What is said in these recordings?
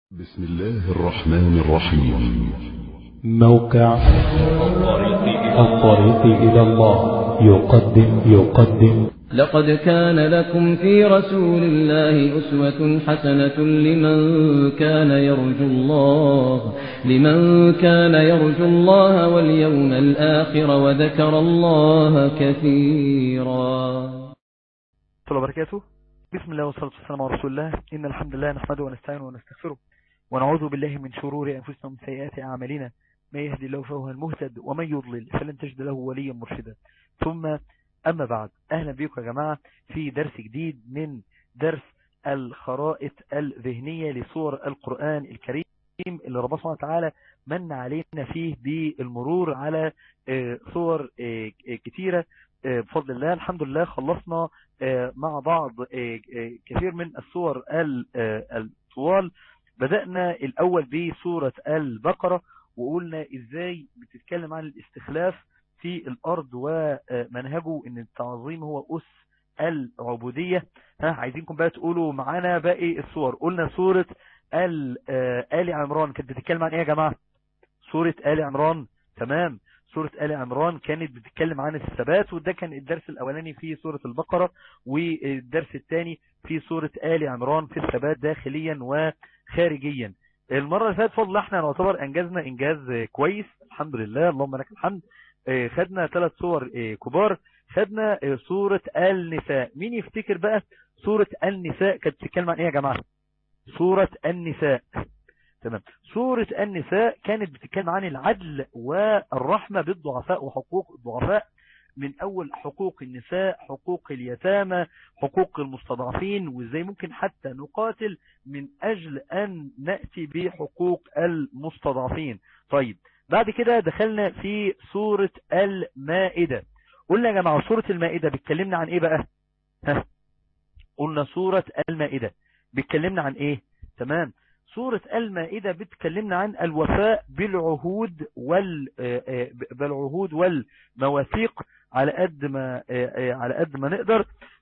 بسم الله الرحمن الرحيم موقع الطريق إلى الله يقدم يقدم لقد كان لكم في رسول الله أسوة حسنة لمن كان يرجو الله لمن كان يرجو الله واليوم الآخر وذكر الله كثيرا الله وبركاته بسم الله والصلاة والسلام على رسول الله إن الحمد لله نحمده ونستعينه ونستغفره ونعوذ بالله من شرور أنفسنا ومن سيئات أعمالنا ما يهدي الله فهو المهتد ومن يضلل فلن تجد له وليا مرشدا ثم أما بعد أهلا بكم يا جماعة في درس جديد من درس الخرائط الذهنية لصور القرآن الكريم اللي ربنا سبحانه وتعالى من علينا فيه بالمرور على صور كتيرة بفضل الله الحمد لله خلصنا مع بعض كثير من الصور الطوال بدأنا الأول بسورة البقرة وقلنا إزاي بتتكلم عن الاستخلاف في الأرض ومنهجه إن التعظيم هو أس العبودية ها عايزينكم بقى تقولوا معانا باقي الصور قلنا سورة آل عمران كانت بتتكلم عن إيه يا جماعة سورة آل عمران تمام سورة آل عمران كانت بتتكلم عن الثبات وده كان الدرس الأولاني في سورة البقرة والدرس الثاني في سورة آل عمران في الثبات داخليا وخارجيا المرة اللي فاتت فضل احنا نعتبر انجزنا انجاز كويس الحمد لله اللهم لك الحمد خدنا ثلاث صور كبار خدنا سورة النساء مين يفتكر بقى سورة النساء كانت بتتكلم عن ايه يا جماعة سورة النساء تمام سورة النساء كانت بتتكلم عن العدل والرحمة بالضعفاء وحقوق الضعفاء من أول حقوق النساء حقوق اليتامى حقوق المستضعفين وإزاي ممكن حتى نقاتل من أجل أن نأتي بحقوق المستضعفين طيب بعد كده دخلنا في سورة المائدة قلنا يا جماعة سورة المائدة بتكلمنا عن إيه بقى ها قلنا سورة المائدة بتكلمنا عن إيه تمام سورة المائدة بتكلمنا عن الوفاء بالعهود وال بالعهود والمواثيق على قد ما على قد ما نقدر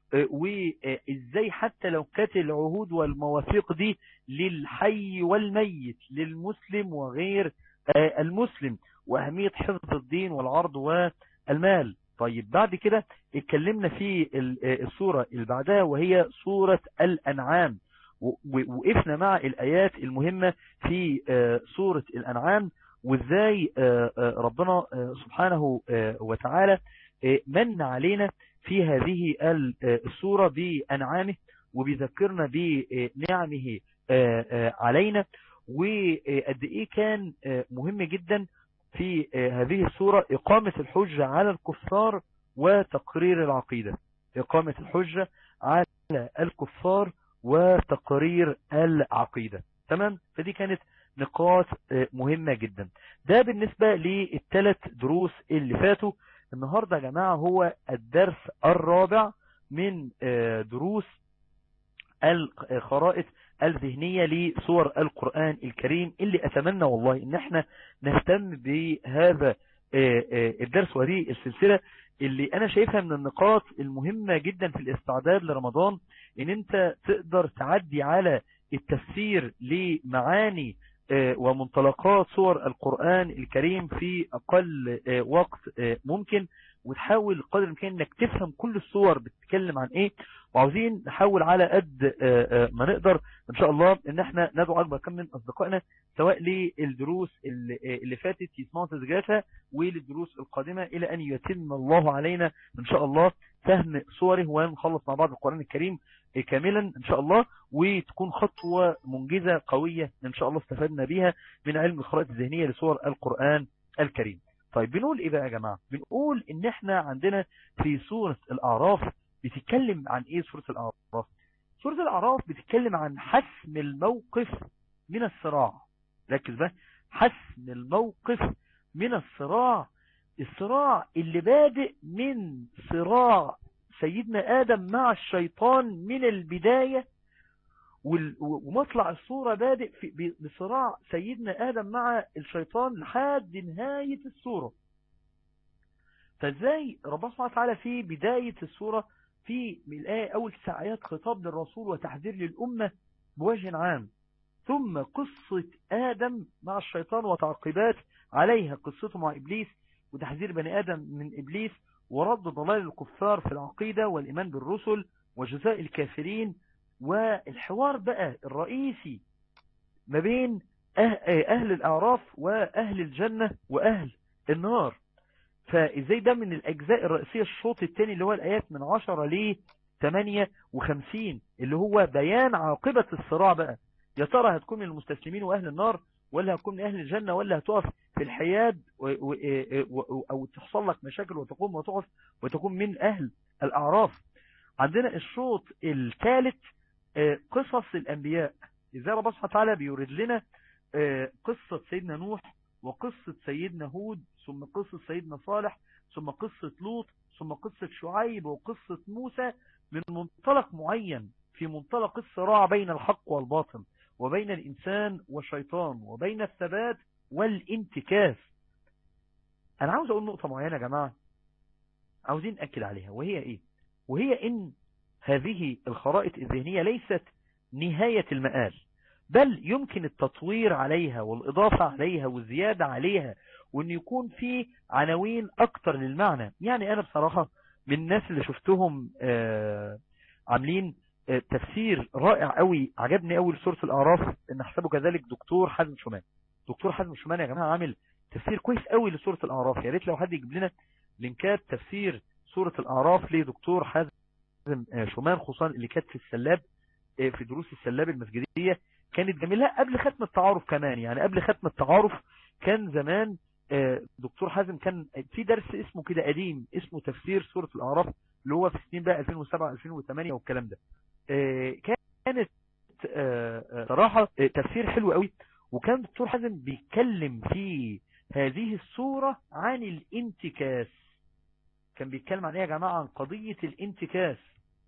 وازاي حتى لو كانت العهود والمواثيق دي للحي والميت للمسلم وغير المسلم واهمية حفظ الدين والعرض والمال طيب بعد كده اتكلمنا في السورة اللي بعدها وهي سورة الأنعام وقفنا مع الآيات المهمة في سورة الأنعام وازاي ربنا سبحانه وتعالى من علينا في هذه السورة بأنعامه وبيذكرنا بنعمه علينا وقد ايه كان مهم جدا في هذه السورة إقامة الحجة على الكفار وتقرير العقيدة إقامة الحجة على الكفار وتقرير العقيدة تمام فدي كانت نقاط مهمة جدا ده بالنسبة للثلاث دروس اللي فاتوا النهاردة يا جماعة هو الدرس الرابع من دروس الخرائط الذهنية لصور القرآن الكريم اللي أتمنى والله ان احنا نهتم بهذا الدرس وهذه السلسلة اللي انا شايفها من النقاط المهمة جدا في الاستعداد لرمضان ان انت تقدر تعدي على التفسير لمعاني ومنطلقات صور القرآن الكريم في اقل وقت ممكن وتحاول قدر الامكان انك تفهم كل الصور بتتكلم عن ايه وعاوزين نحاول على قد ما نقدر ان شاء الله ان احنا ندعو اكبر كم من اصدقائنا سواء للدروس اللي فاتت يسمعوا تسجيلاتها وللدروس القادمة الى ان يتم الله علينا ان شاء الله فهم صوره ونخلص مع بعض القرآن الكريم كاملا ان شاء الله وتكون خطوة منجزة قوية ان شاء الله استفدنا بيها من علم الخرائط الذهنية لصور القرآن الكريم طيب بنقول ايه بقى يا جماعة بنقول ان احنا عندنا في سورة الاعراف بتتكلم عن ايه سورة الاعراف سورة الاعراف بتتكلم عن حسم الموقف من الصراع ركز بقى حسم الموقف من الصراع الصراع اللي بادئ من صراع سيدنا آدم مع الشيطان من البداية ومطلع الصورة بادئ في بصراع سيدنا آدم مع الشيطان لحد نهاية الصورة فازاي ربنا سبحانه وتعالى في بداية الصورة في الآية أول تسع آيات خطاب للرسول وتحذير للأمة بوجه عام ثم قصة آدم مع الشيطان وتعقيبات عليها قصته مع إبليس وتحذير بني آدم من إبليس ورد ضلال الكفار في العقيدة والإيمان بالرسل وجزاء الكافرين والحوار بقى الرئيسي ما بين أهل الأعراف وأهل الجنة وأهل النار فإزاي ده من الأجزاء الرئيسية الشوط الثاني اللي هو الآيات من 10 ل 58 اللي هو بيان عاقبة الصراع بقى يا ترى هتكون من المستسلمين وأهل النار ولا هتكون من أهل الجنة ولا هتقف في الحياد أو تحصل لك مشاكل وتقوم وتقف وتكون من أهل الأعراف عندنا الشوط الثالث قصص الأنبياء إزاي ربنا سبحانه وتعالى بيورد لنا قصة سيدنا نوح وقصة سيدنا هود ثم قصة سيدنا صالح ثم قصة لوط ثم قصة شعيب وقصة موسى من منطلق معين في منطلق الصراع بين الحق والباطل وبين الإنسان والشيطان وبين الثبات والانتكاس أنا عاوز أقول نقطة معينة يا جماعة عاوزين أكد عليها وهي إيه وهي إن هذه الخرائط الذهنية ليست نهاية المآل بل يمكن التطوير عليها والإضافة عليها والزيادة عليها وأن يكون في عناوين أكتر للمعنى يعني أنا بصراحة من الناس اللي شفتهم آه عاملين آه تفسير رائع قوي عجبني قوي لسورة الأعراف إن حسبه كذلك دكتور حازم شمان دكتور حازم شمان يا جماعة عامل تفسير كويس قوي لسورة الأعراف يا ريت لو حد يجيب لنا لينكات تفسير سورة الأعراف لدكتور حازم شمان خصوصا اللي كانت في السلاب في دروس السلاب المسجدية كانت جميلة قبل ختم التعارف كمان يعني قبل ختم التعارف كان زمان دكتور حازم كان في درس اسمه كده قديم اسمه تفسير سورة الأعراف اللي هو في سنين بقى 2007 2008 والكلام ده كانت صراحة تفسير حلو قوي وكان دكتور حازم بيتكلم في هذه الصورة عن الانتكاس كان بيتكلم عن ايه يا جماعة عن قضية الانتكاس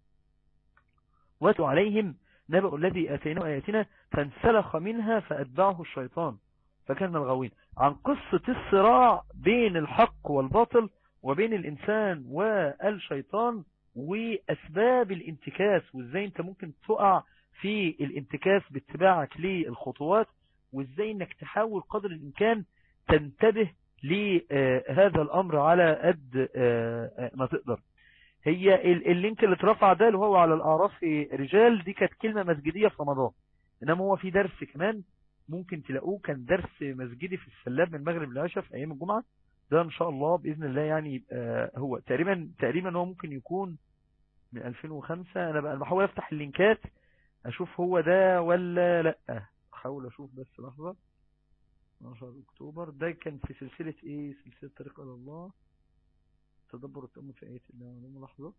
واتوا عليهم نبأ الذي آتيناه آياتنا فانسلخ منها فأتبعه الشيطان فكان من الغاوين عن قصة الصراع بين الحق والباطل وبين الإنسان والشيطان وأسباب الانتكاس وإزاي أنت ممكن تقع في الانتكاس باتباعك للخطوات وإزاي أنك تحاول قدر الإمكان تنتبه لهذا الأمر على قد ما تقدر هي اللينك اللي اترفع ده اللي هو على الأعراف رجال دي كانت كلمة مسجدية في رمضان إنما هو في درس كمان ممكن تلاقوه كان درس مسجدي في السلاب من المغرب للعشاء في أيام الجمعة ده إن شاء الله بإذن الله يعني يبقى هو تقريبا تقريبا هو ممكن يكون من 2005 أنا بقى بحاول أفتح اللينكات أشوف هو ده ولا لأ أحاول أشوف بس لحظة 12 أكتوبر ده كان في سلسلة إيه سلسلة طريق إلى الله تدبر التأمل في آيات الله لحظة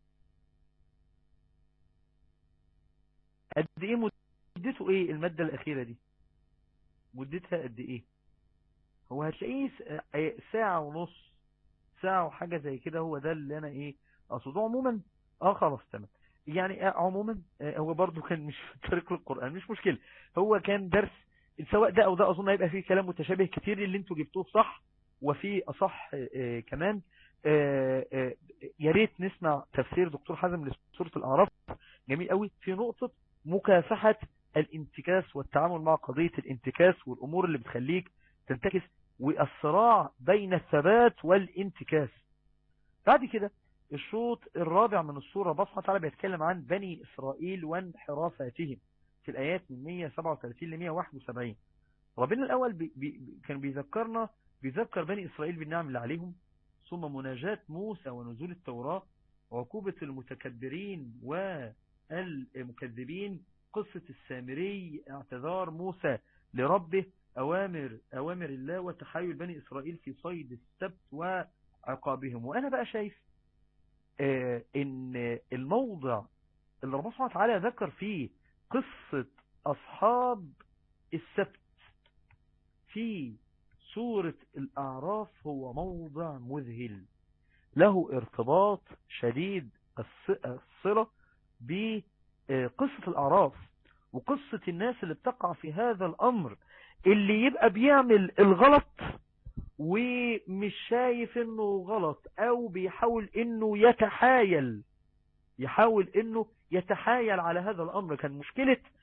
قد إيه مدته إيه المادة الأخيرة دي مدتها قد إيه هو هتلاقيه ساعة ونص ساعة وحاجة زي كده هو ده اللي أنا إيه أقصده عموما اه خلاص تمام يعني عموما هو برضو كان مش في طريق القرآن مش مشكلة هو كان درس سواء ده أو ده أظن هيبقى فيه كلام متشابه كتير اللي انتوا جبتوه صح وفي أصح كمان يا ريت نسمع تفسير دكتور حازم لسورة الأعراف جميل قوي في نقطة مكافحة الانتكاس والتعامل مع قضية الانتكاس والأمور اللي بتخليك تنتكس والصراع بين الثبات والانتكاس بعد كده الشوط الرابع من السورة بصحة تعالى بيتكلم عن بني إسرائيل وانحرافاتهم في الآيات من 137 ل 171 ربنا الأول بي بي كان بيذكرنا بيذكر بني إسرائيل بالنعم اللي عليهم ثم مناجاة موسى ونزول التوراة وعقوبة المتكبرين والمكذبين قصة السامري اعتذار موسى لربه أوامر أوامر الله وتحايل بني إسرائيل في صيد السبت وعقابهم وأنا بقى شايف آه إن الموضع اللي ربنا سبحانه وتعالى ذكر فيه قصة أصحاب السبت في سورة الأعراف هو موضع مذهل له ارتباط شديد الصلة بقصة الأعراف وقصة الناس اللي بتقع في هذا الأمر اللي يبقى بيعمل الغلط ومش شايف انه غلط او بيحاول انه يتحايل يحاول انه يتحايل على هذا الامر كان مشكلة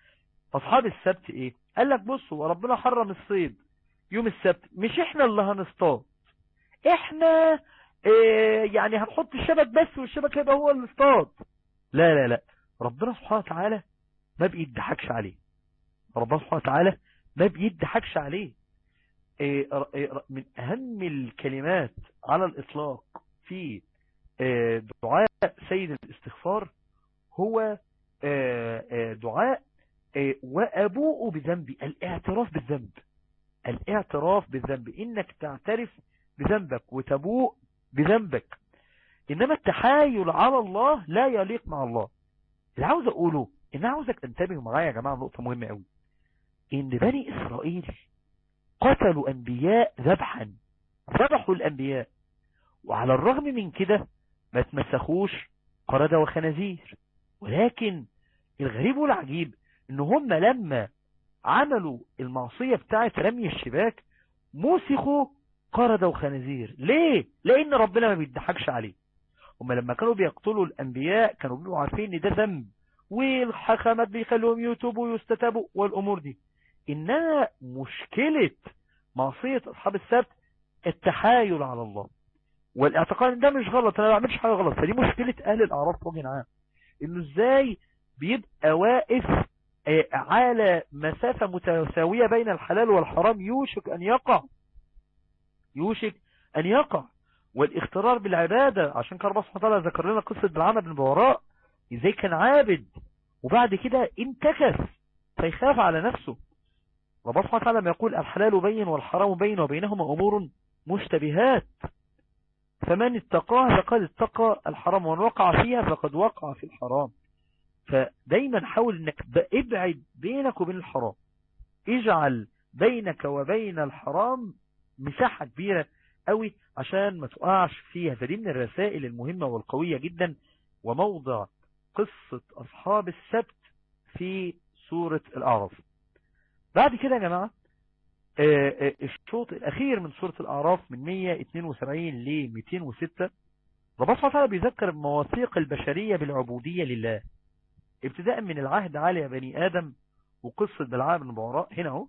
اصحاب السبت ايه قال لك بصوا ربنا حرم الصيد يوم السبت مش احنا اللي هنصطاد احنا إيه يعني هنحط الشبك بس والشبك هيبقى هو اللي اصطاد لا لا لا ربنا سبحانه وتعالى ما بيضحكش عليه ربنا سبحانه وتعالى ما بيضحكش عليه إيه من اهم الكلمات على الاطلاق في إيه دعاء سيد الاستغفار هو إيه دعاء وابوء بذنبي الاعتراف بالذنب الاعتراف بالذنب انك تعترف بذنبك وتبوء بذنبك انما التحايل على الله لا يليق مع الله اللي عاوز اقوله ان عاوزك تنتبهوا معايا يا جماعة نقطة مهمة قوي ان بني اسرائيل قتلوا انبياء ذبحا ذبحوا الانبياء وعلى الرغم من كده ما تمسخوش قردة وخنازير ولكن الغريب والعجيب ان هم لما عملوا المعصية بتاعة رمي الشباك موسخوا قردة وخنازير ليه لان ربنا ما بيضحكش عليه هم لما كانوا بيقتلوا الانبياء كانوا بيبقوا عارفين ان ده ذنب والحكمات بيخلوهم يتوبوا ويستتابوا والامور دي انما مشكلة معصية اصحاب السبت التحايل على الله والاعتقاد ان ده مش غلط انا ما بعملش حاجة غلط فدي مشكلة اهل الاعراف وجه عام انه ازاي بيبقى واقف على مسافة متساوية بين الحلال والحرام يوشك ان يقع يوشك ان يقع والاخترار بالعبادة عشان كان ربنا سبحانه وتعالى ذكر لنا قصة بالعمل بن بوراء ازاي كان عابد وبعد كده انتكس فيخاف على نفسه ربنا سبحانه وتعالى لما يقول الحلال بين والحرام بين وبينهما امور مشتبهات فمن اتقاها فقد اتقى الحرام ومن وقع فيها فقد وقع في الحرام فدايما حاول انك ابعد بينك وبين الحرام اجعل بينك وبين الحرام مساحة كبيرة قوي عشان ما تقعش فيها فدي من الرسائل المهمة والقوية جدا وموضع قصة أصحاب السبت في سورة الأعراف بعد كده يا جماعة الشوط الأخير من سورة الأعراف من 172 ل 206 ربنا سبحانه وتعالى بيذكر مواثيق البشرية بالعبودية لله ابتداء من العهد على بني آدم وقصة بالعام بن بعراء هنا اهو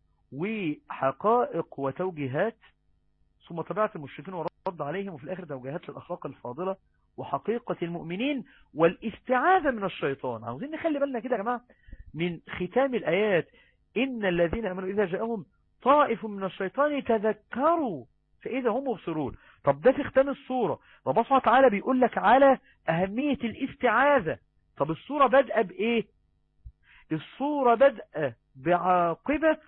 وحقائق وتوجيهات ثم طبيعة المشركين ورد عليهم وفي الآخر توجيهات للأخلاق الفاضلة وحقيقة المؤمنين والاستعاذة من الشيطان عاوزين نخلي بالنا كده يا جماعة من ختام الآيات إن الذين أمنوا إذا جاءهم طائف من الشيطان تذكروا فإذا هم مبصرون طب ده في ختام الصورة ربنا سبحانه وتعالى بيقول لك على أهمية الاستعاذة طب الصورة بدأ بإيه الصورة بدأ بعاقبة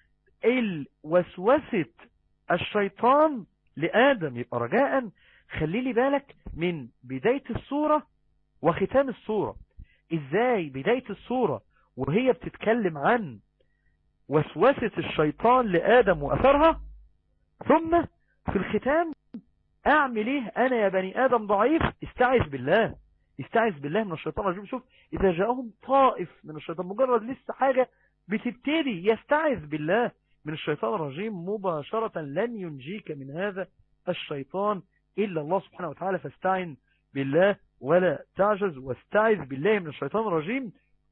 الوسوسة الشيطان لآدم يبقى رجاء خلي لي بالك من بداية الصورة وختام الصورة ازاي بداية الصورة وهي بتتكلم عن وسوسة الشيطان لآدم وأثرها ثم في الختام اعمل ايه انا يا بني ادم ضعيف استعذ بالله استعذ بالله من الشيطان الرجيم شوف اذا جاءهم طائف من الشيطان مجرد لسه حاجة بتبتدي يستعذ بالله من الشيطان الرجيم مباشرة لن ينجيك من هذا الشيطان إلا الله سبحانه وتعالى فاستعن بالله ولا تعجز واستعذ بالله من الشيطان الرجيم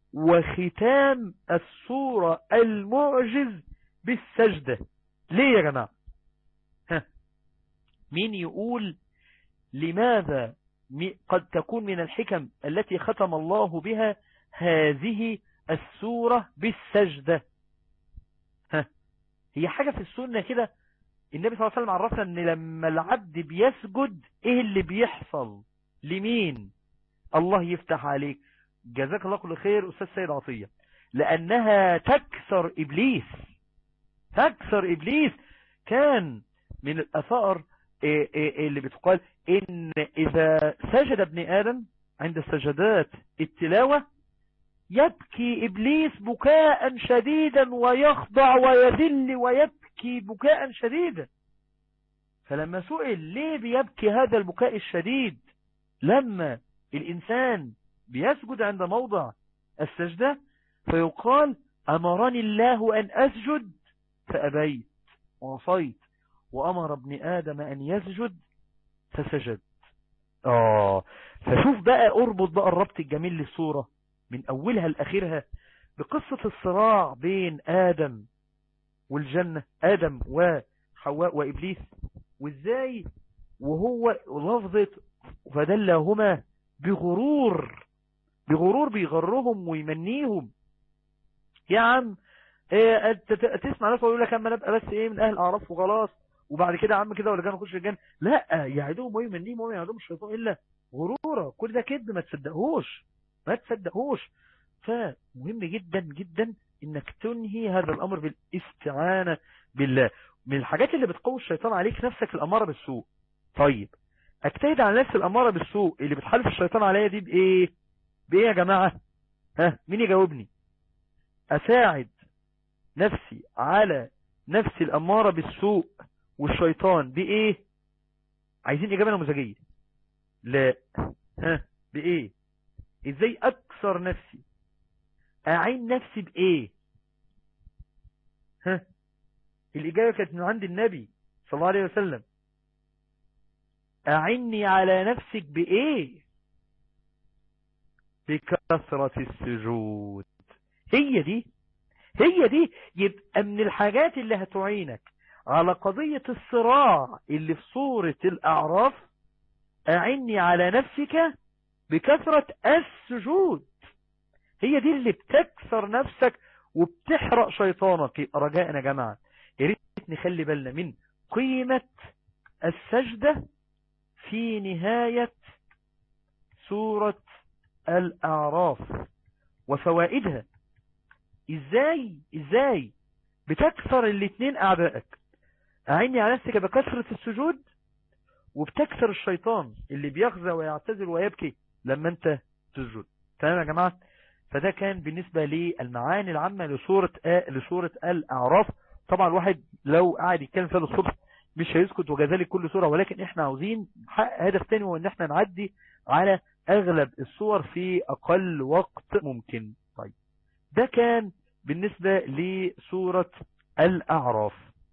وختام السورة المعجز بالسجدة ليه يا جماعة ها مين يقول لماذا قد تكون من الحكم التي ختم الله بها هذه السورة بالسجدة ها هي حاجة في السنة كده النبي صلى الله عليه وسلم عرفنا ان لما العبد بيسجد ايه اللي بيحصل لمين الله يفتح عليك جزاك الله كل خير استاذ سيد عطية لانها تكسر ابليس تكسر ابليس كان من الاثار اللي بتقال ان اذا سجد ابن ادم عند سجدات التلاوة يبكي ابليس بكاء شديدا ويخضع ويذل ويبكي بكاء شديدا فلما سئل ليه بيبكي هذا البكاء الشديد لما الانسان بيسجد عند موضع السجدة فيقال امرني الله ان اسجد فابيت وعصيت وامر ابن ادم ان يسجد فسجد اه فشوف بقى اربط بقى الربط الجميل للصورة من اولها لاخرها بقصة الصراع بين آدم والجنة آدم وحواء وإبليس وإزاي وهو لفظة فدلهما بغرور بغرور بيغرهم ويمنيهم يا عم إيه تسمع ناس يقول لك اما نبقى بس ايه من اهل اعراف وخلاص وبعد كده يا عم كده ولا كان نخش الجنه لا يعدهم ويمنيهم وما يعدهم الشيطان الا غرورا كل ده كذب ما تصدقهوش ما تصدقهوش فمهم جدا جدا انك تنهي هذا الامر بالاستعانة بالله من الحاجات اللي بتقوي الشيطان عليك نفسك الامارة بالسوء طيب اجتهد على نفس الامارة بالسوء اللي بتحالف الشيطان عليا دي بايه بايه يا جماعة ها مين يجاوبني اساعد نفسي على نفسي الامارة بالسوء والشيطان بايه عايزين اجابة نموذجية لا ها بايه ازاي اكسر نفسي اعين نفسي بايه ها الاجابة كانت من عند النبي صلى الله عليه وسلم اعني على نفسك بايه بكثرة السجود هي دي هي دي يبقى من الحاجات اللي هتعينك على قضية الصراع اللي في صورة الأعراف أعني على نفسك بكثرة السجود هي دي اللي بتكسر نفسك وبتحرق شيطانك رجاءنا يا جماعة يا ريت نخلي بالنا من قيمة السجدة في نهاية سورة الأعراف وفوائدها ازاي ازاي بتكسر الاتنين اعدائك اعني على نفسك بكثرة السجود وبتكسر الشيطان اللي بيخزى ويعتزل ويبكي لما انت تسجد تمام يا جماعة فده كان بالنسبة للمعاني العامة لسورة آه لسورة الأعراف طبعا الواحد لو قاعد يتكلم فيها الصبح مش هيسكت وكذلك كل سورة ولكن احنا عاوزين نحقق هدف تاني هو ان احنا نعدي على اغلب الصور في اقل وقت ممكن طيب ده كان بالنسبة لسورة الأعراف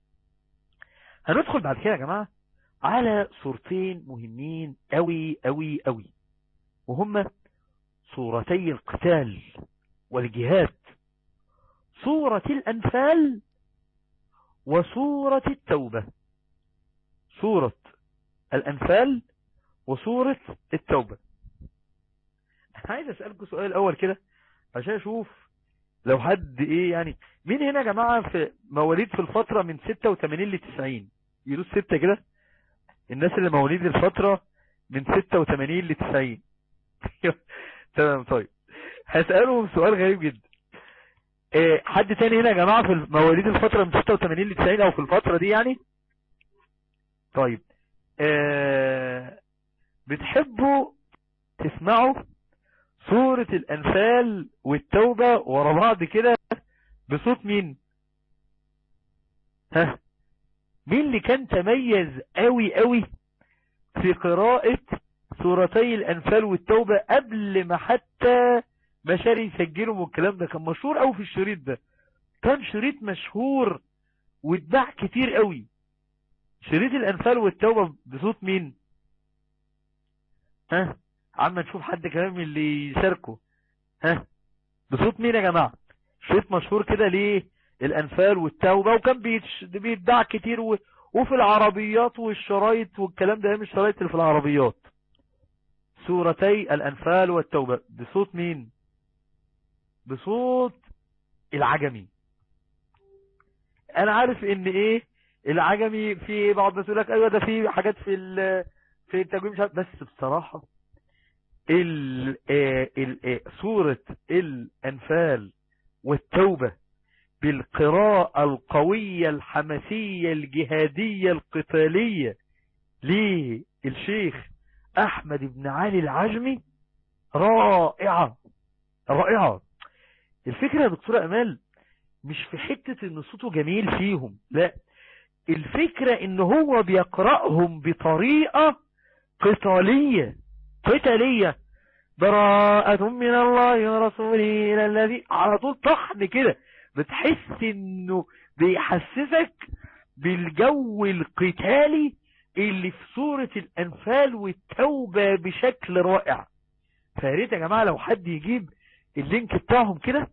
هندخل بعد كده يا جماعة على صورتين مهمين قوي قوي قوي وهما صورتي القتال والجهاد صورة الأنفال وصورة التوبة صورة الأنفال وصورة التوبة عايز أسألكم سؤال الأول كده عشان أشوف لو حد إيه يعني مين هنا يا جماعة في مواليد في الفترة من 86 ل 90 يدوس ستة كده الناس اللي مواليد الفترة من 86 ل 90 تمام طيب هسألهم سؤال غريب جدا إيه حد تاني هنا يا جماعة في مواليد الفترة من 86 ل 90 او في الفترة دي يعني طيب إيه بتحبوا تسمعوا سورة الأنفال والتوبة ورا بعض كده بصوت مين ها مين اللي كان تميز قوي قوي في قراءة سورتي الأنفال والتوبة قبل ما حتى بشر يسجلوا والكلام ده كان مشهور قوي في الشريط ده كان شريط مشهور واتباع كتير قوي شريط الأنفال والتوبة بصوت مين ها عم نشوف حد كمان من اللي يشاركوا ها بصوت مين يا جماعة شريط مشهور كده ليه الأنفال والتوبة وكان بيتباع كتير و... وفي العربيات والشرايط والكلام ده مش الشرايط اللي في العربيات سورتي الأنفال والتوبة بصوت مين بصوت العجمي انا عارف ان ايه العجمي في بعض الناس يقول لك ايوه ده في حاجات في في التجويد مش عارف بس بصراحة ال ال سورة الأنفال والتوبة بالقراءة القوية الحماسية الجهادية القتالية للشيخ أحمد بن علي العجمي رائعة رائعة الفكرة يا دكتورة أمال مش في حتة ان صوته جميل فيهم لا الفكرة ان هو بيقرأهم بطريقة قتالية قتالية براءة من الله ورسوله إلى الذي على طول طحن كده بتحس انه بيحسسك بالجو القتالي اللي في سورة الأنفال والتوبة بشكل رائع فياريت يا جماعة لو حد يجيب اللينك بتاعهم كده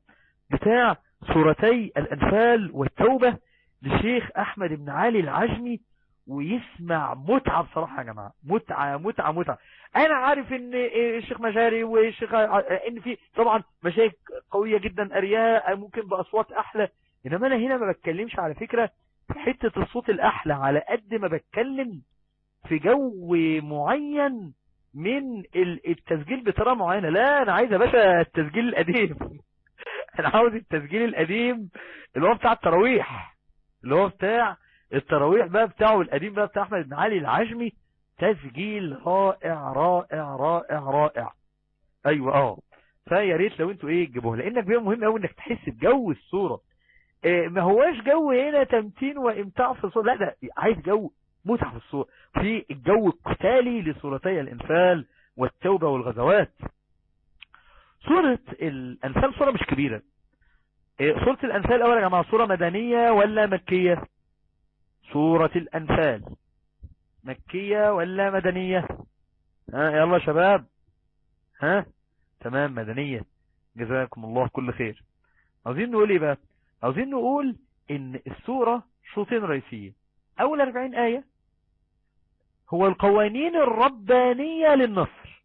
بتاع سورتي الأنفال والتوبة للشيخ أحمد بن علي العجمي ويسمع متعة بصراحة يا جماعة متعة متعة متعة انا عارف ان الشيخ مجاري والشيخ ان في طبعا مشايخ قوية جدا ارياء ممكن باصوات احلى انما انا هنا ما بتكلمش على فكرة في حتة الصوت الاحلى على قد ما بتكلم في جو معين من التسجيل بطريقة معينة لا انا عايز يا باشا التسجيل القديم انا عاوز التسجيل القديم اللي هو بتاع التراويح اللي هو بتاع التراويح بقى بتاعه القديم بقى بتاع احمد بن علي العجمي تسجيل رائع رائع رائع رائع ايوه اه فيا ريت لو انتوا ايه تجيبوها لانك بيبقى مهم قوي انك تحس بجو الصوره إيه ما هواش جو هنا تمتين وامتاع في الصوره لا ده عايز جو متعه في الصوره في الجو القتالي لصورتي الانفال والتوبه والغزوات سوره الانفال صوره مش كبيره إيه سوره الانفال اول يا جماعه صوره مدنيه ولا مكيه سوره الانفال مكية ولا مدنية ها يلا شباب ها تمام مدنية جزاكم الله كل خير عاوزين نقول ايه بقى عاوزين نقول ان السورة شوطين رئيسية اول 40 آية هو القوانين الربانية للنصر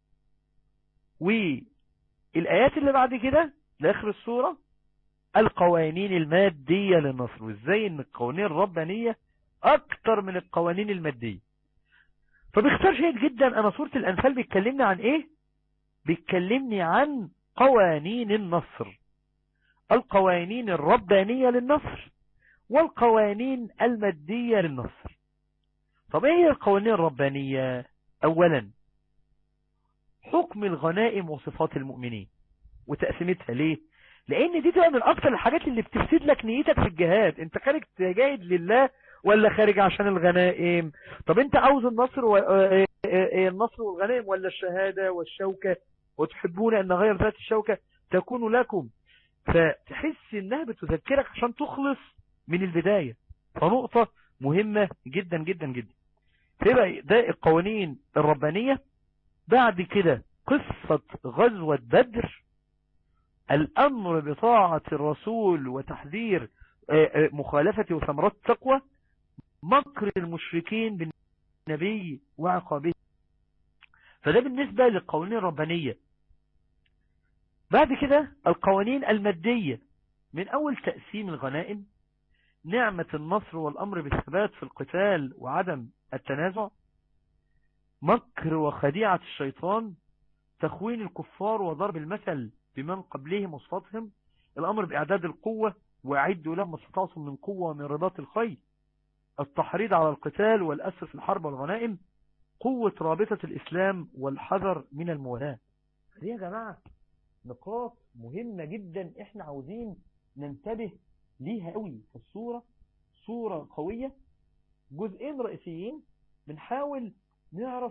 والآيات اللي بعد كده لاخر السورة القوانين المادية للنصر وازاي ان القوانين الربانية اكتر من القوانين المادية فبيختار شيء جدا انا سورة الانفال بيتكلمني عن ايه بيتكلمني عن قوانين النصر القوانين الربانية للنصر والقوانين المادية للنصر طب ايه هي القوانين الربانية اولا حكم الغنائم وصفات المؤمنين وتقسيمتها ليه لان دي تبقى من اكتر الحاجات اللي بتفسد لك نيتك في الجهاد انت خارج تجاهد لله ولا خارج عشان الغنائم طب انت عاوز النصر و... النصر والغنائم ولا الشهادة والشوكة وتحبون ان غير ذات الشوكة تكون لكم فتحس انها بتذكرك عشان تخلص من البداية فنقطة مهمة جدا جدا جدا فيبقى ده القوانين الربانية بعد كده قصة غزوة بدر الأمر بطاعة الرسول وتحذير مخالفة وثمرات التقوى مكر المشركين بالنبي وعقابه فده بالنسبة للقوانين الربانية بعد كده القوانين المادية من أول تقسيم الغنائم نعمة النصر والأمر بالثبات في القتال وعدم التنازع مكر وخديعة الشيطان تخوين الكفار وضرب المثل بمن قبلهم وصفاتهم الأمر بإعداد القوة وأعدوا لهم استطاعتم من قوة ومن رباط الخيل التحريض على القتال والأسر في الحرب والغنائم قوة رابطة الإسلام والحذر من الموالاة دي يا جماعة نقاط مهمة جدا احنا عاوزين ننتبه ليها قوي في الصورة صورة قوية جزئين رئيسيين بنحاول نعرف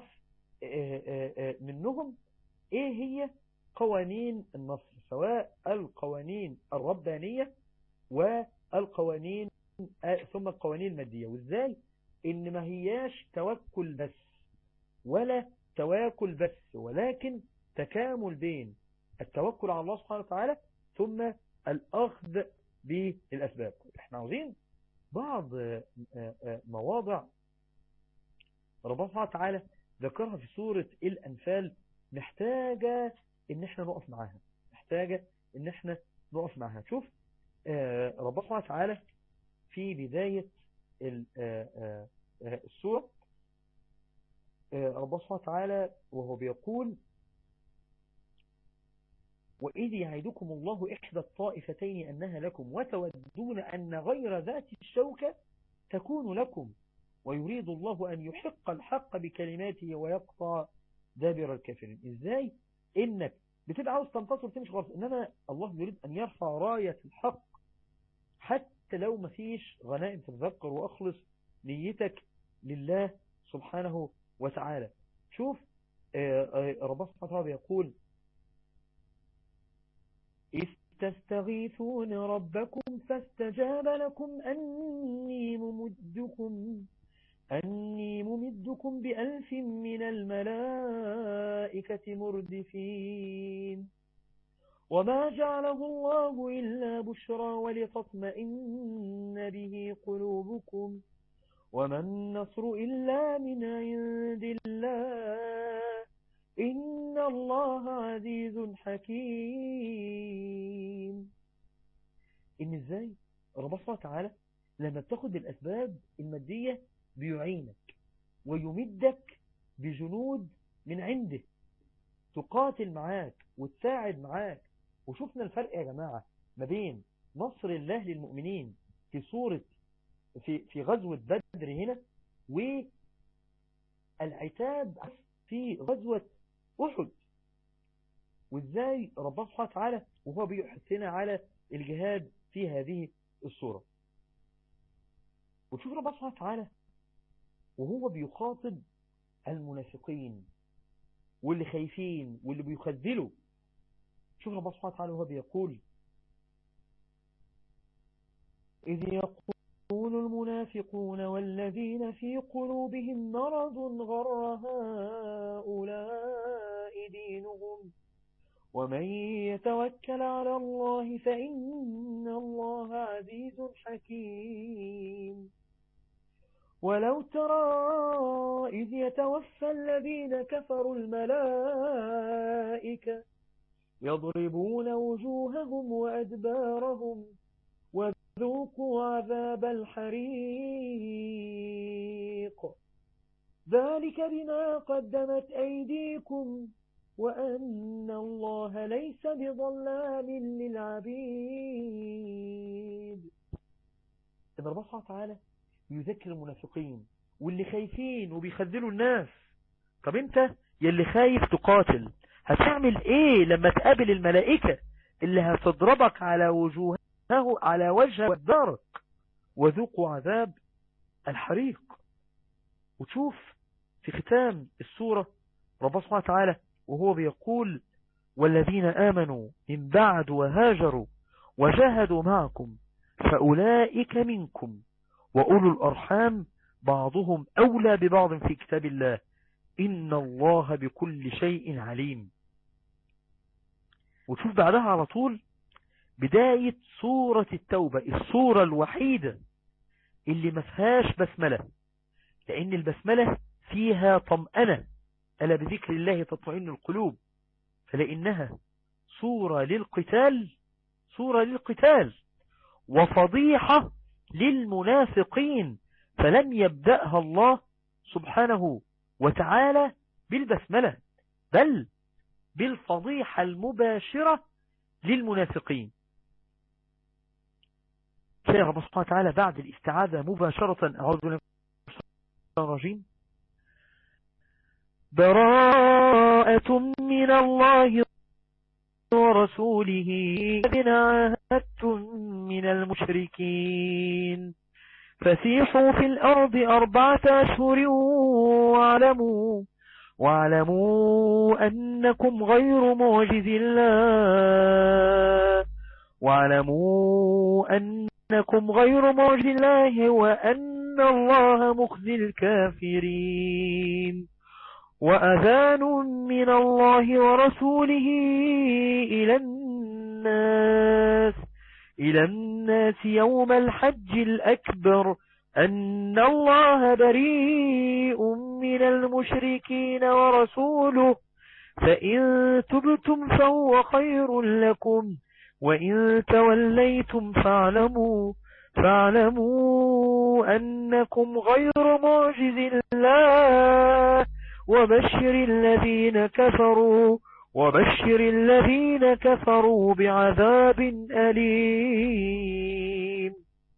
منهم ايه هي قوانين النصر سواء القوانين الربانية والقوانين ثم القوانين المادية وازاي ان ما هياش توكل بس ولا تواكل بس ولكن تكامل بين التوكل على الله سبحانه وتعالى ثم الأخذ بالأسباب احنا عاوزين بعض مواضع ربنا سبحانه وتعالى ذكرها في سورة الأنفال محتاجة ان احنا نقف معاها محتاجة ان احنا نقف معاها شوف ربنا سبحانه وتعالى في بداية السورة ربنا سبحانه وتعالى وهو بيقول وإذ يعدكم الله إحدى الطائفتين أنها لكم وتودون أن غير ذات الشوكة تكون لكم ويريد الله أن يحق الحق بكلماته ويقطع دابر الكافرين إزاي إنك بتبقى عاوز تنتصر تمشي غلط إنما الله يريد أن يرفع راية الحق حتى لو ما فيش غنائم تتذكر وأخلص نيتك لله سبحانه وتعالى شوف ربنا سبحانه وتعالى يقول إذ تستغيثون ربكم فاستجاب لكم أني ممدكم أني ممدكم بألف من الملائكة مردفين وما جعله الله إلا بشرى ولتطمئن به قلوبكم وما النصر إلا من عند الله إن الله عزيز حكيم إن إزاي رب الله تعالى لما بتاخد الأسباب المادية بيعينك ويمدك بجنود من عنده تقاتل معاك وتساعد معاك وشفنا الفرق يا جماعة ما بين نصر الله للمؤمنين في صورة في, في غزوة بدر هنا والعتاب في غزوة أحد وازاي ربنا سبحانه وتعالى وهو بيحثنا على الجهاد في هذه الصورة وشوف ربنا سبحانه وتعالى وهو بيخاطب المنافقين واللي خايفين واللي بيخذلوا شوف ربنا سبحانه وتعالى وهو بيقول إذ يقول المنافقون والذين في قلوبهم مرض غر هؤلاء دينهم ومن يتوكل على الله فإن الله عزيز حكيم ولو ترى إذ يتوفى الذين كفروا الملائكة يضربون وجوههم وأدبارهم وذوقوا عذاب الحريق ذلك بما قدمت أيديكم وأن الله ليس بظلام للعبيد إن ربنا سبحانه وتعالى يذكر المنافقين واللي خايفين وبيخذلوا الناس طب انت يلي خايف تقاتل هتعمل ايه لما تقابل الملائكة اللي هتضربك على وجوهه على وجه الدارك وذوقوا عذاب الحريق وتشوف في ختام السورة ربنا سبحانه وتعالى وهو بيقول والذين آمنوا من بعد وهاجروا وجاهدوا معكم فأولئك منكم وأولو الأرحام بعضهم أولى ببعض في كتاب الله إن الله بكل شيء عليم وتشوف بعدها على طول بداية سورة التوبة السورة الوحيدة اللي ما فيهاش بسملة لأن البسملة فيها طمأنة ألا بذكر الله تطمئن القلوب فلأنها سورة للقتال سورة للقتال وفضيحة للمنافقين فلم يبدأها الله سبحانه وتعالى بالبسملة بل بالفضيحة المباشرة للمنافقين شيء رب سبحانه وتعالى بعد الاستعاذة مباشرة أعوذ بالله الرجيم براءة من الله ورسوله إذن عاهدتم من المشركين فسيحوا في الأرض أربعة أشهر واعلموا واعلموا أنكم غير معجز الله واعلموا أنكم غير معجز الله وأن الله مخزي الكافرين وأذان من الله ورسوله إلى الناس إلى الناس يوم الحج الأكبر أن الله بريء من المشركين ورسوله فإن تبتم فهو خير لكم وإن توليتم فاعلموا فاعلموا أنكم غير معجز الله وبشر الذين كفروا وبشر الذين كفروا بعذاب أليم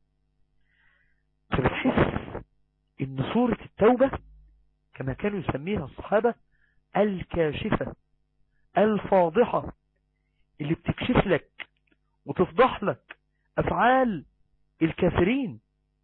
فبتحس ان سورة التوبة كما كانوا يسميها الصحابة الكاشفة الفاضحة اللي بتكشف لك وتفضح لك أفعال الكافرين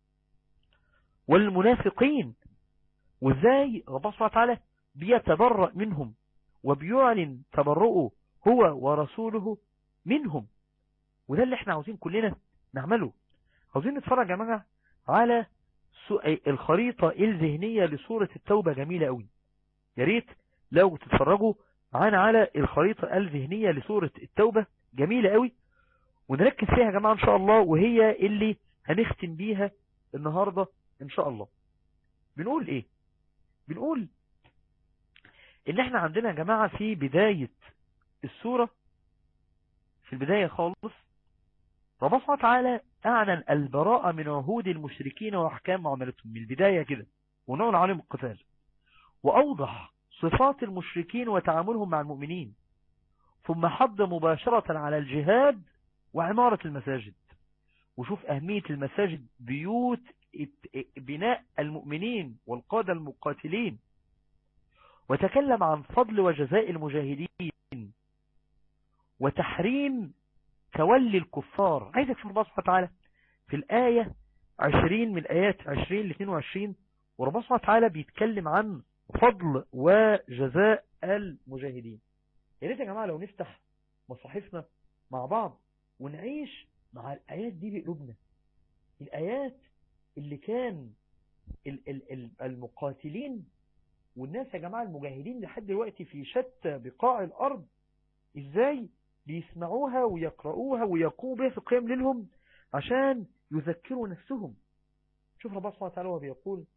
والمنافقين وازاي ربنا سبحانه وتعالى بيتبرأ منهم وبيعلن تبرؤه هو ورسوله منهم وده اللي احنا عاوزين كلنا نعمله عاوزين نتفرج يا جماعة على الخريطة الذهنية لسورة التوبة جميلة قوي يا ريت لو تتفرجوا معانا على الخريطة الذهنية لسورة التوبة جميلة قوي ونركز فيها يا جماعة ان شاء الله وهي اللي هنختم بيها النهاردة ان شاء الله بنقول ايه بنقول ان احنا عندنا يا جماعة في بداية السورة في البداية خالص ربنا سبحانه وتعالى اعلن البراءة من عهود المشركين واحكام معاملتهم من البداية كده ونقول عليهم القتال واوضح صفات المشركين وتعاملهم مع المؤمنين ثم حض مباشرة على الجهاد وعمارة المساجد وشوف أهمية المساجد بيوت بناء المؤمنين والقادة المقاتلين وتكلم عن فضل وجزاء المجاهدين وتحريم تولي الكفار عايزك تشوف الله سبحانه وتعالى في الآية 20 من آيات 20 ل 22 وربنا سبحانه وتعالى بيتكلم عن فضل وجزاء المجاهدين يا ريت يا جماعة لو نفتح مصاحفنا مع بعض ونعيش مع الآيات دي بقلوبنا الآيات اللي كان ال ال ال المقاتلين والناس يا جماعة المجاهدين لحد دلوقتي في شتى بقاع الأرض إزاي بيسمعوها ويقرؤوها ويقوموا بها في قيام ليلهم عشان يذكروا نفسهم شوف ربنا سبحانه وتعالى وهو بيقول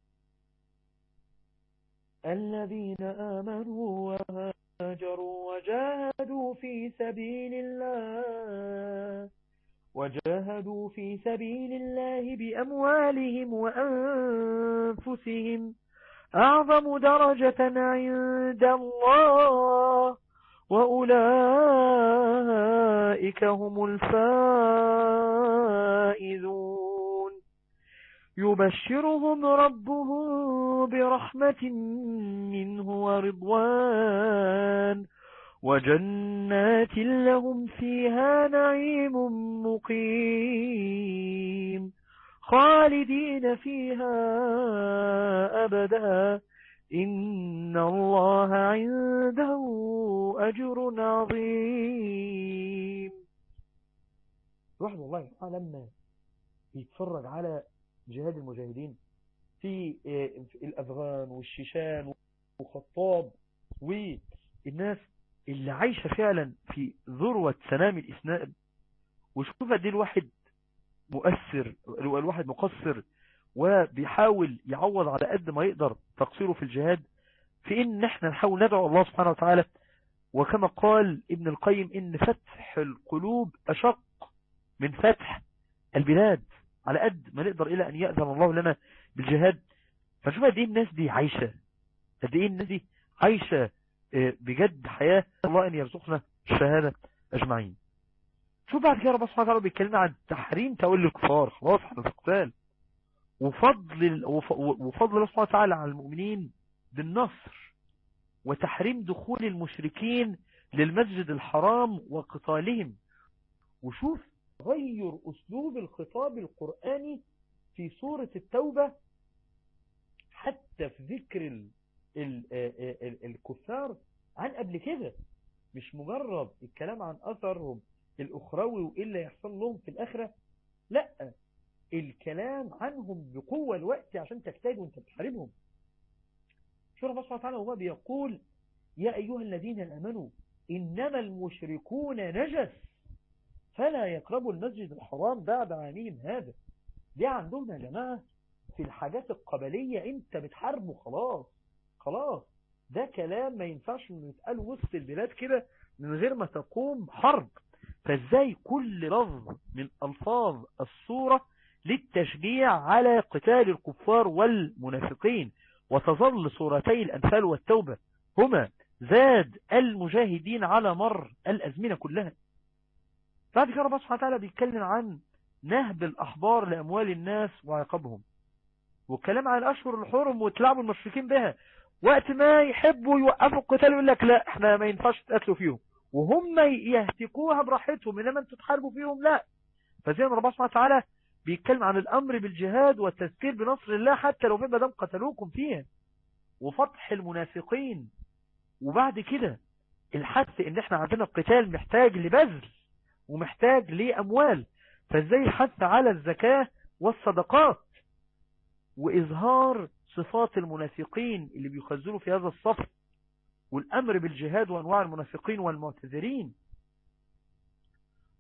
الذين آمنوا وهاجروا وجاهدوا في سبيل الله وجاهدوا في سبيل الله بأموالهم وأنفسهم أعظم درجة عند الله وأولئك هم الفائزون يبشرهم ربهم برحمة منه ورضوان وجنات لهم فيها نعيم مقيم خالدين فيها أبدا إن الله عنده أجر عظيم واحد والله لما يتفرج على جهاد المجاهدين في الأفغان والشيشان وخطاب والناس اللي عايشة فعلا في ذروة سنام الإسلام وشوف دي الواحد مؤثر الواحد مقصر وبيحاول يعوض على قد ما يقدر تقصيره في الجهاد في ان احنا نحاول ندعو الله سبحانه وتعالى وكما قال ابن القيم ان فتح القلوب اشق من فتح البلاد على قد ما نقدر الى ان يأذن الله لنا بالجهاد فشوف قد ايه الناس دي عايشة قد ايه الناس دي عايشة بجد حياة الله ان يرزقنا الشهادة اجمعين شوف بعد كده ربنا سبحانه وتعالى بيتكلمنا عن تحريم تولي الكفار خلاص احنا في قتال وفضل وفضل الله سبحانه وتعالى على المؤمنين بالنصر وتحريم دخول المشركين للمسجد الحرام وقتالهم وشوف غير أسلوب الخطاب القرآني في سورة التوبة حتى في ذكر ال ال ال الكفار عن قبل كده مش مجرد الكلام عن أثرهم الأخروي وإيه اللي يحصل لهم في الآخرة لا الكلام عنهم بقوة الوقت عشان تجتهد وانت بتحاربهم شو ربنا سبحانه وتعالى هو بيقول يا أيها الذين آمنوا إنما المشركون نجس فلا يقربوا المسجد الحرام بعد عامهم هذا دي عندهم يا جماعة في الحاجات القبلية انت بتحاربه خلاص خلاص ده كلام ما ينفعش انه يتقال وسط البلاد كده من غير ما تقوم حرب فازاي كل لفظ من الفاظ الصورة للتشجيع على قتال الكفار والمنافقين وتظل سورتي الأنفال والتوبة هما زاد المجاهدين على مر الأزمنة كلها بعد كده ربنا سبحانه وتعالى بيتكلم عن نهب الأحبار لأموال الناس وعقابهم والكلام عن الأشهر الحرم وتلعبوا المشركين بها وقت ما يحبوا يوقفوا القتال يقول لك لا احنا ما ينفعش تقتلوا فيهم وهم يهتكوها براحتهم انما انتوا تحاربوا فيهم لا فزي ما ربنا سبحانه وتعالى بيتكلم عن الامر بالجهاد والتذكير بنصر الله حتى لو في مدام قتلوكم فيها وفتح المنافقين وبعد كده الحث ان احنا عندنا القتال محتاج لبذل ومحتاج لاموال فازاي الحث على الزكاة والصدقات واظهار صفات المنافقين اللي بيخزنوا في هذا الصف والامر بالجهاد وانواع المنافقين والمعتذرين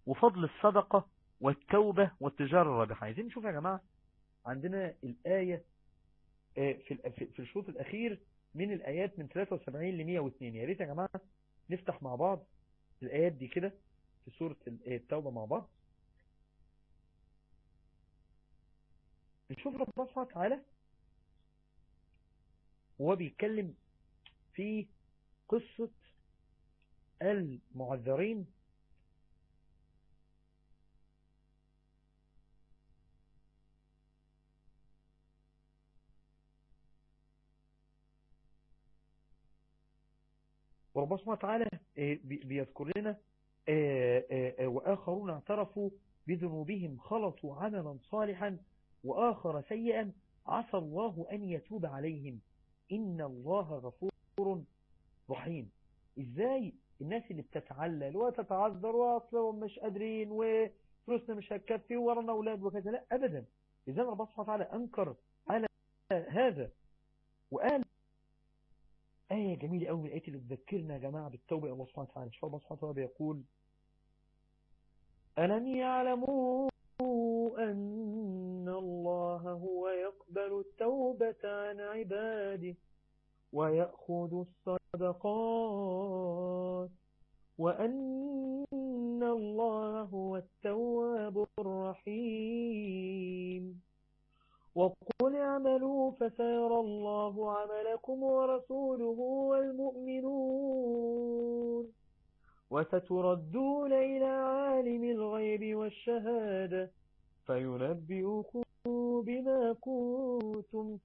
وفضل الصدقة والتوبة والتجارة الرابحة عايزين نشوف يا جماعة عندنا الآية في في الشوط الأخير من الآيات من 73 ل 102 يا ريت يا جماعة نفتح مع بعض الآيات دي كده في سورة التوبة مع بعض نشوف ربنا سبحانه وتعالى وهو بيتكلم في قصة المعذرين وربنا سبحانه وتعالى بيذكر لنا وآخرون اعترفوا بذنوبهم خلطوا عملا صالحا وآخر سيئا عسى الله أن يتوب عليهم إن الله غفور رحيم إزاي الناس اللي بتتعلل وتتعذر وأصلا مش قادرين وفلوسنا مش هتكفي ورانا أولاد وكذا لا أبدا إذا ربنا سبحانه وتعالى أنكر على هذا وقال آية جميلة قوي من الآيات اللي تذكرنا يا جماعة بالتوبة الله سبحانه وتعالى شوف الله سبحانه وتعالى بيقول ألم يعلموا أن الله هو يقبل التوبة عن عباده ويأخذ الصدقات وأن الله هو التواب الرحيم وقل اعملوا فسيرى الله عملكم ورسوله والمؤمنون وستردون إلى عالم الغيب والشهادة فينبئكم بما كنتم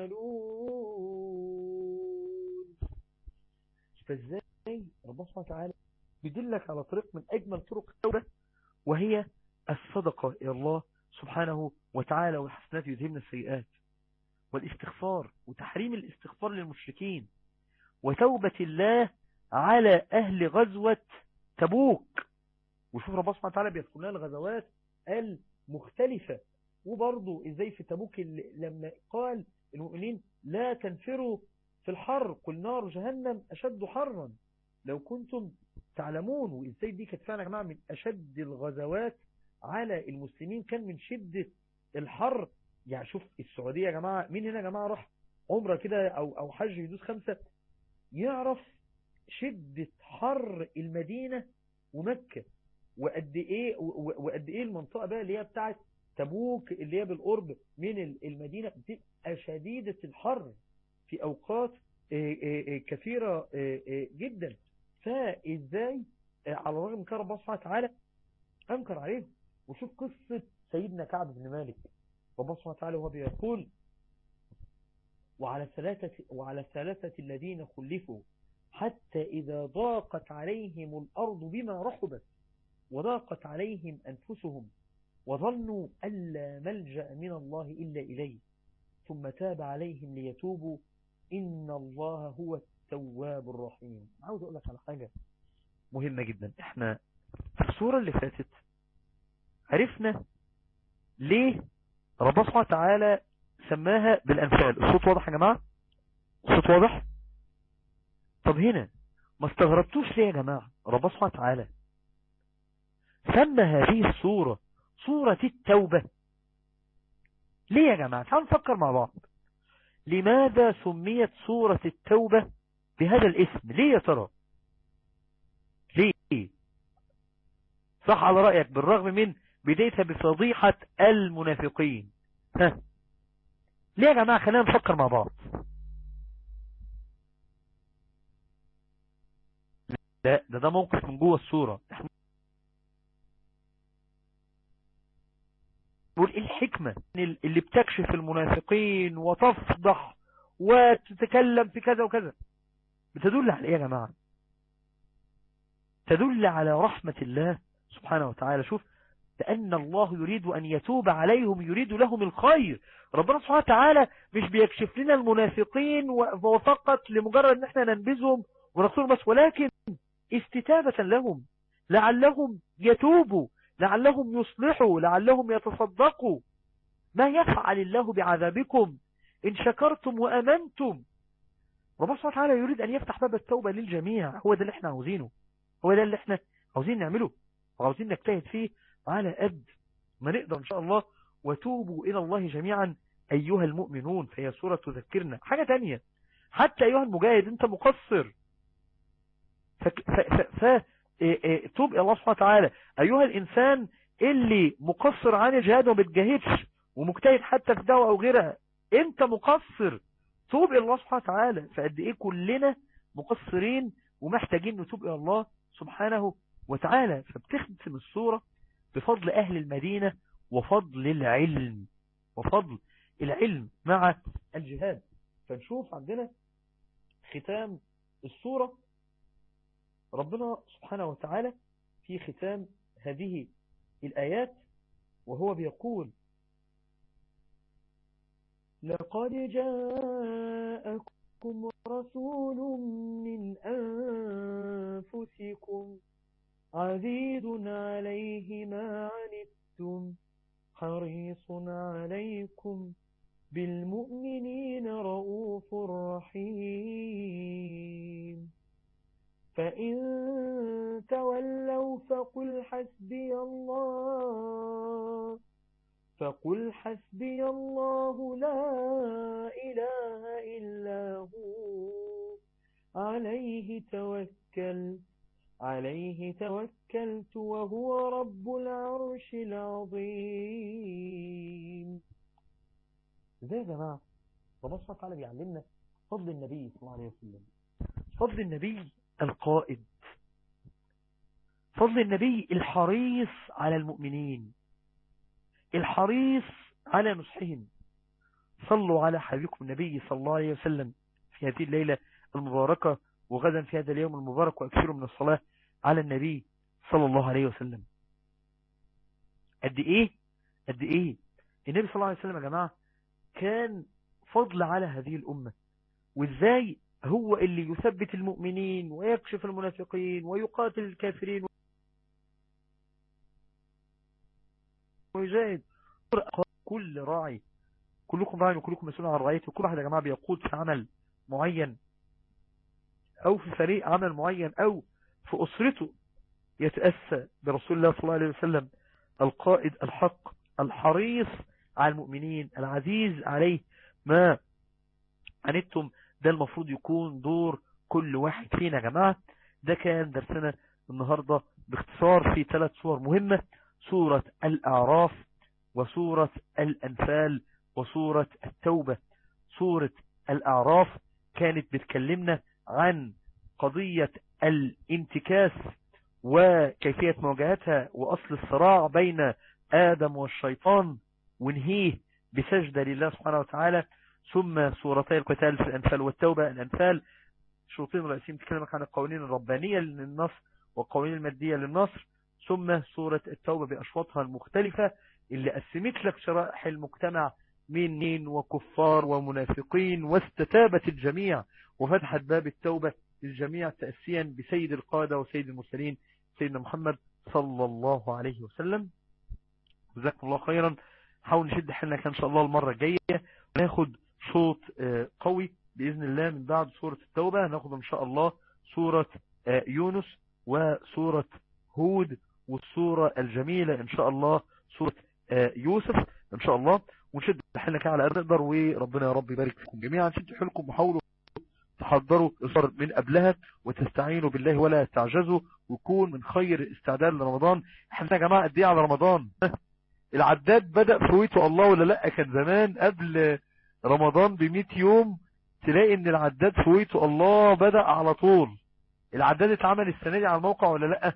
تعملون فازاي ربنا سبحانه وتعالى بيدلك على طريق من أجمل طرق التوبة وهي الصدقة إلى الله سبحانه وتعالى والحسنات يذهبن السيئات والاستغفار وتحريم الاستغفار للمشركين وتوبة الله على أهل غزوة تبوك وشوف ربنا سبحانه وتعالى بيذكر لنا الغزوات المختلفة وبرضه ازاي في تبوك لما قال المؤمنين لا تنفروا في الحر قل نار جهنم أشد حرا لو كنتم تعلمون وازاي دي كانت فعلا يا جماعة من أشد الغزوات على المسلمين كان من شدة الحر يعني شوف السعودية يا جماعة مين هنا يا جماعة راح عمره كده أو, أو حج يدوس خمسة يعرف شدة حر المدينة ومكة وقد ايه وقد ايه المنطقة بقى اللي هي بتاعت تبوك اللي هي بالقرب من المدينة بتبقى شديدة الحر في اوقات كثيرة جدا فازاي على الرغم من كده ربنا سبحانه وتعالى انكر عليهم وشوف قصة سيدنا كعب بن مالك ربنا سبحانه وتعالى وهو بيقول وعلى الثلاثة وعلى الثلاثة الذين خلفوا حتى إذا ضاقت عليهم الأرض بما رحبت وضاقت عليهم أنفسهم وظنوا ألا ملجأ من الله إلا إليه ثم تاب عليهم ليتوبوا إن الله هو التواب الرحيم عاوز أقول لك على حاجة مهمة جدا احنا في الصورة اللي فاتت عرفنا ليه ربنا سبحانه وتعالى سماها بالأنفال الصوت واضح يا جماعة الصوت واضح طب هنا ما استغربتوش ليه يا جماعة ربنا سبحانه وتعالى سمى هذه الصورة صورة التوبة ليه يا جماعة تعالوا نفكر مع بعض لماذا سميت صورة التوبة بهذا الاسم ليه يا ترى ليه صح على رأيك بالرغم من بدايتها بفضيحة المنافقين ها ليه يا جماعة خلينا نفكر مع بعض لا ده ده موقف من جوه الصورة نقول ايه الحكمة اللي بتكشف المنافقين وتفضح وتتكلم في كذا وكذا بتدل على ايه يا جماعة تدل على رحمة الله سبحانه وتعالى شوف لأن الله يريد أن يتوب عليهم يريد لهم الخير ربنا سبحانه وتعالى مش بيكشف لنا المنافقين وفقط لمجرد ان احنا ننبذهم ونصور بس ولكن استتابة لهم لعلهم يتوبوا لعلهم يصلحوا لعلهم يتصدقوا ما يفعل الله بعذابكم إن شكرتم وأمنتم ربنا سبحانه وتعالى يريد أن يفتح باب التوبة للجميع هو ده اللي احنا عاوزينه هو ده اللي احنا عاوزين نعمله وعاوزين نجتهد فيه على قد ما نقدر ان شاء الله وتوبوا الى الله جميعا ايها المؤمنون فهي سورة تذكرنا حاجة تانية حتى ايها المجاهد انت مقصر ف... ف... ف... ف... توب الى الله سبحانه وتعالى ايها الانسان اللي مقصر عن الجهاد وما بتجاهدش ومجتهد حتى في دعوة او غيرها انت مقصر توب الى الله سبحانه وتعالى فقد ايه كلنا مقصرين ومحتاجين نتوب الى الله سبحانه وتعالى فبتختم الصورة بفضل اهل المدينة وفضل العلم وفضل العلم مع الجهاد فنشوف عندنا ختام الصورة ربنا سبحانه وتعالى في ختام هذه الآيات وهو بيقول لقد جاءكم رسول من أنفسكم عزيز عليه ما عنتم حريص عليكم بالمؤمنين رؤوف رحيم فإن تولوا فقل حسبي الله فقل حسبي الله لا إله إلا هو عليه توكل عليه توكلت وهو رب العرش العظيم ازاي يا جماعة ربنا سبحانه وتعالى بيعلمنا فضل النبي صلى الله عليه وسلم فضل النبي القائد فضل النبي الحريص على المؤمنين الحريص على نصحهم صلوا على حبيبكم النبي صلى الله عليه وسلم في هذه الليلة المباركة وغدا في هذا اليوم المبارك وأكثروا من الصلاة على النبي صلى الله عليه وسلم قد ايه قد ايه النبي صلى الله عليه وسلم يا جماعة كان فضل على هذه الأمة وازاي هو اللي يثبت المؤمنين ويكشف المنافقين ويقاتل الكافرين ويجاهد كل راعي كلكم راعي وكلكم مسؤول عن رعيته وكل واحد يا جماعة بيقود في عمل معين او في فريق عمل معين او في اسرته يتأسى برسول الله صلى الله عليه وسلم القائد الحق الحريص على المؤمنين العزيز عليه ما عنتم ده المفروض يكون دور كل واحد فينا يا جماعة ده كان درسنا النهاردة باختصار في ثلاث صور مهمة سورة الأعراف وسورة الأنفال وسورة التوبة سورة الأعراف كانت بتكلمنا عن قضية الانتكاس وكيفية مواجهتها وأصل الصراع بين آدم والشيطان ونهيه بسجدة لله سبحانه وتعالى ثم سورتي القتال في الأنفال والتوبة الأنفال شروطين رئيسيين تكلمك عن القوانين الربانية للنصر والقوانين المادية للنصر ثم سورة التوبة بأشواطها المختلفة اللي قسمت لك شرائح المجتمع من مين وكفار ومنافقين واستتابت الجميع وفتحت باب التوبة للجميع تأسيا بسيد القادة وسيد المرسلين سيدنا محمد صلى الله عليه وسلم جزاكم الله خيرا حاول نشد حلنا ان شاء الله المرة الجاية وناخد صوت قوي بإذن الله من بعد سورة التوبة ناخد ان شاء الله سورة يونس وسورة هود والسورة الجميلة ان شاء الله سورة يوسف ان شاء الله ونشد حلنا كده على قد نقدر وربنا يا رب يبارك فيكم جميعا شدوا حيلكم وحاولوا تحضروا اصدار من قبلها وتستعينوا بالله ولا تعجزوا ويكون من خير استعداد لرمضان احنا يا جماعه قد ايه على رمضان العداد بدأ فويته الله ولا لا كان زمان قبل رمضان ب 100 يوم تلاقي ان العداد فويته الله بدأ على طول العداد اتعمل السنه دي على الموقع ولا لا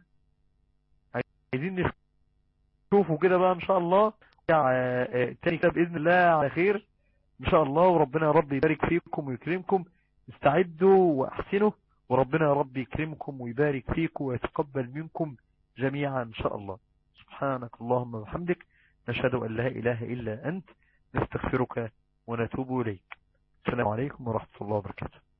عايزين نشوفه كده بقى ان شاء الله تاني كده باذن الله على خير ان شاء الله وربنا يا رب يبارك فيكم ويكرمكم استعدوا واحسنوا وربنا يا رب يكرمكم ويبارك فيكم ويتقبل منكم جميعا ان شاء الله سبحانك اللهم وبحمدك نشهد ان لا اله الا انت نستغفرك ونتوب اليك السلام عليكم ورحمة الله وبركاته